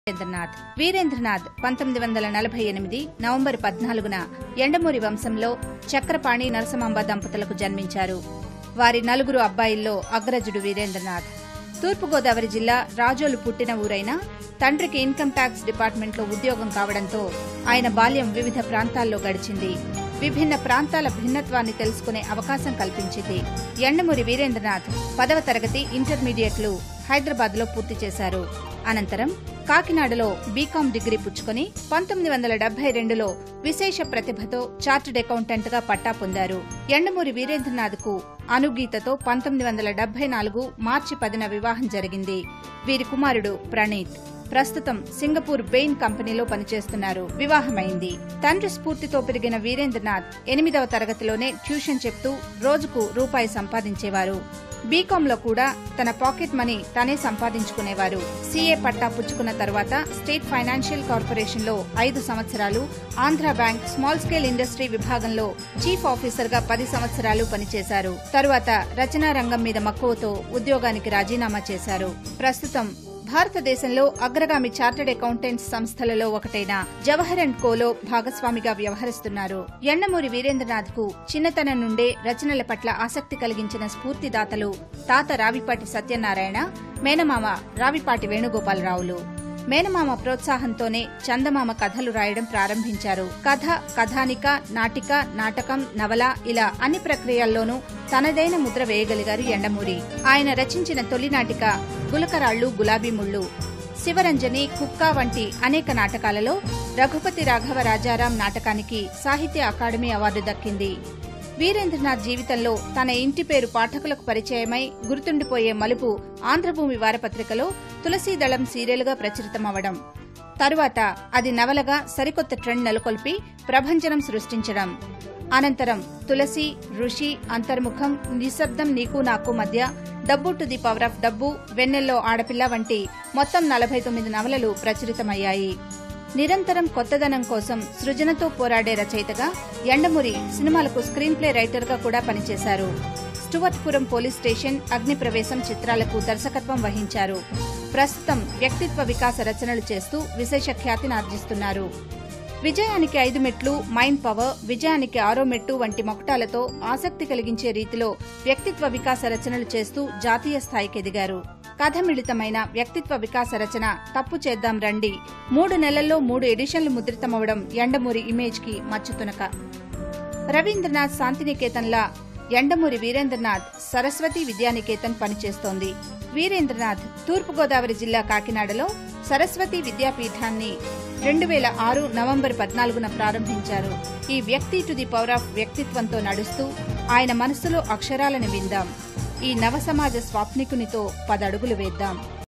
వీరేంద్రనాథ్ వీరేంద్రనాథ్ పంతొమ్మిది వందల నలభై ఎనిమిది నవంబర్ పద్నాలుగున ఎండమూరి వంశంలో చక్రపాణి నరసమాంబ దంపతులకు జన్మించారు వారి నలుగురు అబ్బాయిల్లో అగ్రజుడు వీరేంద్రనాథ్ తూర్పుగోదావరి జిల్లా రాజోలు పుట్టిన ఊరైనా తండ్రికి ఇన్కమ్ ట్యాక్స్ డిపార్ట్మెంట్లో ఉద్యోగం కావడంతో ఆయన బాల్యం వివిధ ప్రాంతాల్లో గడిచింది విభిన్న ప్రాంతాల భిన్నత్వాన్ని తెలుసుకునే అవకాశం కల్పించింది ఎండమూరి వీరేంద్రనాథ్ పదవ తరగతి ఇంటర్మీడియట్లు హైదరాబాద్లో పూర్తి చేశారు అనంతరం కాకినాడలో బీకాం డిగ్రీ పుచ్చుకొని పంతొమ్మిది వందల డెబ్బై రెండులో విశేష ప్రతిభతో చార్టెడ్ అకౌంటెంట్ గా పట్టా పొందారు ఎండమూరి వీరేంద్రనాథ్ కు అనుగీతతో పంతొమ్మిది వందల డెబ్బై నాలుగు మార్చి పదిన వివాహం జరిగింది వీరి కుమారుడు ప్రణీత్ ప్రస్తుతం సింగపూర్ బెయిన్ కంపెనీలో పనిచేస్తున్నారు వివాహమైంది తండ్రి స్ఫూర్తితో పెరిగిన వీరేంద్రనాథ్ ఎనిమిదవ తరగతిలోనే ట్యూషన్ చెప్తూ రోజుకు రూపాయి సంపాదించేవారు బీకాంలో కూడా తన పాకెట్ మనీ తనే సంపాదించుకునేవారు సీఏ పట్టా పుచ్చుకున్న తర్వాత స్టేట్ ఫైనాన్షియల్ కార్పొరేషన్ లో ఐదు సంవత్సరాలు Andhra bank small scale industry విభాగంలో చీఫ్ ఆఫీసర్ గా పది సంవత్సరాలు పనిచేశారు తరువాత రచనా రంగం మీద మక్కువతో ఉద్యోగానికి రాజీనామా చేశారు ప్రస్తుతం భారతదేశంలో అగ్రగామి చార్టెడ్ అకౌంటెంట్స్ సంస్థలలో ఒకటైన జవహర్ అండ్ కోలో భాగస్వామిగా వ్యవహరిస్తున్నారు ఎండమూరి వీరేంద్రనాథ్ కు చిన్నతనం నుండే రచనల పట్ల ఆసక్తి కలిగించిన స్ఫూర్తిదాతలు తాత రావిపాటి సత్యనారాయణ మేనమామ రావిపాటి వేణుగోపాలరావులు మేనమామ ప్రోత్సాహంతోనే చందమామ కథలు రాయడం ప్రారంభించారు కథ కథానిక నాటిక నాటకం నవల ఇలా అన్ని ప్రక్రియల్లోనూ తనదైన ముద్ర వేయగలిగారు ఎండమూరి ఆయన రచించిన తొలి నాటిక గులకరాళ్లు గులాబీ ముళ్ళు శివరంజని కుక్క వంటి అనేక నాటకాలలో రఘుపతి రాఘవ రాజారాం నాటకానికి సాహిత్య అకాడమీ అవార్డు దక్కింది వీరేంద్రనాథ్ జీవితంలో తన ఇంటి పేరు పాఠకులకు పరిచయమై గుర్తుండిపోయే మలుపు ఆంధ్రభూమి వారపత్రికలో తులసీదళం సీరియల్గా ప్రచురితమవడం తరువాత అది నవలగా సరికొత్త ట్రెండ్ నెలకొల్పి ప్రభంజనం సృష్టించడం అనంతరం తులసి ఋషి అంతర్ముఖం నిశ్శబ్దం నీకు నాకు మధ్య డబ్బు టు ది పవర్ ఆఫ్ డబ్బు వెన్నెల్లో ఆడపిల్ల వంటి మొత్తం నలభై తొమ్మిది నవలలు ప్రచురితమయ్యాయి నిరంతరం కొత్తదనం కోసం సృజనతో పోరాడే రచయితగా ఎండమూరి సినిమాలకు స్క్రీన్ ప్లే రైటర్గా కూడా పనిచేశారు స్టువర్ట్పురం పోలీస్ స్టేషన్ అగ్నిప్రవేశం చిత్రాలకు దర్శకత్వం వహించారు ప్రస్తుతం వ్యక్తిత్వ వికాస రచనలు చేస్తూ విశేష ఖ్యాతిని ఆర్జిస్తున్నారు విజయానికి ఐదు మెట్లు మైండ్ పవర్ విజయానికి ఆరో మెట్టు వంటి మొకటాలతో ఆసక్తి కలిగించే రీతిలో వ్యక్తిత్వ వికాస రచనలు చేస్తూ జాతీయ స్థాయికి ఎదిగారు కథ మిళితమైన వ్యక్తిత్వ వికాస రచన తప్పు చేద్దాం రండి మూడు నెలల్లో మూడు ఎడిషన్లు ముద్రితమవడం ఎండమూరి ఇమేజ్ కి మచ్చుతునక రవీంద్రనాథ్ శాంతినికేతన్లా ఎండమూరి వీరేంద్రనాథ్ సరస్వతి విద్యానికేతన్ పనిచేస్తోంది వీరేంద్రనాథ్ తూర్పుగోదావరి జిల్లా కాకినాడలో సరస్వతి విద్యాపీఠాన్ని రెండు వేల ఆరు నవంబర్ పద్నాలుగున ప్రారంభించారు ఈ వ్యక్తి టు ది పవర్ ఆఫ్ వ్యక్తిత్వంతో నడుస్తూ ఆయన మనసులో అక్షరాలను విందాం ఈ నవ సమాజ స్వాప్నికునితో పదడుగులు వేద్దాం